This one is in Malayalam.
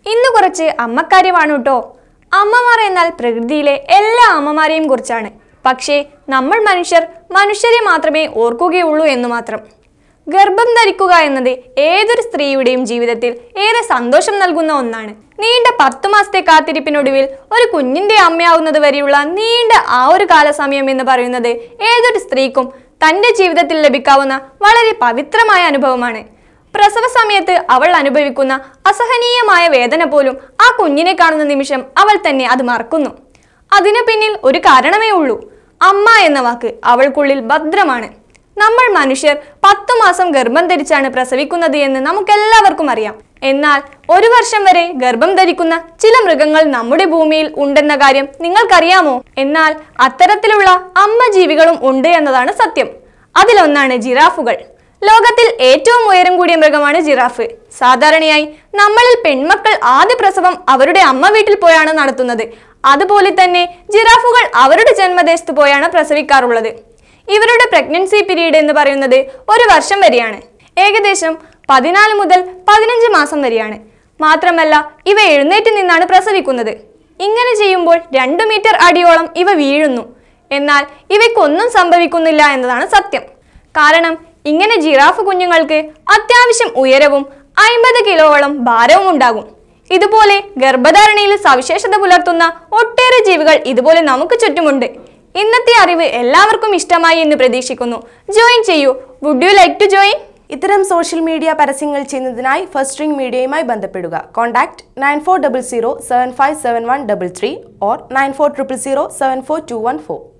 ഇന്ന് കുറച്ച് അമ്മക്കാര്യമാണ് കേട്ടോ അമ്മമാർ എന്നാൽ പ്രകൃതിയിലെ എല്ലാ അമ്മമാരെയും കുറിച്ചാണ് പക്ഷേ നമ്മൾ മനുഷ്യർ മനുഷ്യരെ മാത്രമേ ഓർക്കുകയുള്ളൂ എന്ന് മാത്രം ഗർഭം ധരിക്കുക എന്നത് ഏതൊരു സ്ത്രീയുടെയും ജീവിതത്തിൽ ഏറെ സന്തോഷം നൽകുന്ന ഒന്നാണ് നീണ്ട പത്തു മാസത്തെ കാത്തിരിപ്പിനൊടുവിൽ ഒരു കുഞ്ഞിന്റെ അമ്മയാവുന്നത് വരെയുള്ള നീണ്ട ആ ഒരു കാലസമയം എന്ന് പറയുന്നത് ഏതൊരു സ്ത്രീക്കും തന്റെ ജീവിതത്തിൽ ലഭിക്കാവുന്ന വളരെ പവിത്രമായ അനുഭവമാണ് പ്രസവ സമയത്ത് അവൾ അനുഭവിക്കുന്ന അസഹനീയമായ വേദന പോലും ആ കുഞ്ഞിനെ കാണുന്ന നിമിഷം അവൾ തന്നെ അത് മറക്കുന്നു അതിനു പിന്നിൽ ഒരു കാരണമേ ഉള്ളൂ അമ്മ എന്ന വാക്ക് അവൾക്കുള്ളിൽ ഭദ്രമാണ് നമ്മൾ മനുഷ്യർ പത്തു മാസം ഗർഭം ധരിച്ചാണ് പ്രസവിക്കുന്നത് എന്ന് നമുക്കെല്ലാവർക്കും അറിയാം എന്നാൽ ഒരു വർഷം വരെ ഗർഭം ധരിക്കുന്ന ചില മൃഗങ്ങൾ നമ്മുടെ ഭൂമിയിൽ ഉണ്ടെന്ന കാര്യം നിങ്ങൾക്കറിയാമോ എന്നാൽ അത്തരത്തിലുള്ള അമ്മ ജീവികളും ഉണ്ട് എന്നതാണ് സത്യം അതിലൊന്നാണ് ജിറാഫുകൾ ലോകത്തിൽ ഏറ്റവും ഉയരം കൂടിയ മൃഗമാണ് ജിറാഫ് സാധാരണയായി നമ്മളിൽ പെൺമക്കൾ ആദ്യ പ്രസവം അവരുടെ അമ്മ വീട്ടിൽ പോയാണ് നടത്തുന്നത് അതുപോലെ തന്നെ ജിറാഫുകൾ അവരുടെ ജന്മദേശത്ത് പോയാണ് പ്രസവിക്കാറുള്ളത് ഇവരുടെ പ്രഗ്നൻസി പീരീഡ് എന്ന് പറയുന്നത് ഒരു വർഷം വരെയാണ് ഏകദേശം പതിനാല് മുതൽ പതിനഞ്ച് മാസം വരെയാണ് മാത്രമല്ല ഇവ എഴുന്നേറ്റ് നിന്നാണ് പ്രസവിക്കുന്നത് ഇങ്ങനെ ചെയ്യുമ്പോൾ രണ്ടു മീറ്റർ അടിയോളം ഇവ വീഴുന്നു എന്നാൽ ഇവയ്ക്കൊന്നും സംഭവിക്കുന്നില്ല എന്നതാണ് സത്യം കാരണം ഇങ്ങനെ ജിറാഫ് കുഞ്ഞുങ്ങൾക്ക് അത്യാവശ്യം ഉയരവും അയിമ്പത് കിലോയോളം ഭാരവും ഉണ്ടാകും ഇതുപോലെ ഗർഭധാരണയിൽ സവിശേഷത പുലർത്തുന്ന ഒട്ടേറെ ജീവികൾ ഇതുപോലെ നമുക്ക് ചുറ്റുമുണ്ട് ഇന്നത്തെ അറിവ് എല്ലാവർക്കും ഇഷ്ടമായി എന്ന് പ്രതീക്ഷിക്കുന്നു ജോയിൻ ചെയ്യൂ would you like to join ഇത്തരം സോഷ്യൽ മീഡിയ പരസ്യങ്ങൾ ചെയ്യുന്നതിനായി ഫസ്റ്റ് റിംഗ് മീഡിയയുമായി ബന്ധപ്പെടുക contact nine four double zero seven five seven one double three or nine four triple zero seven four two one four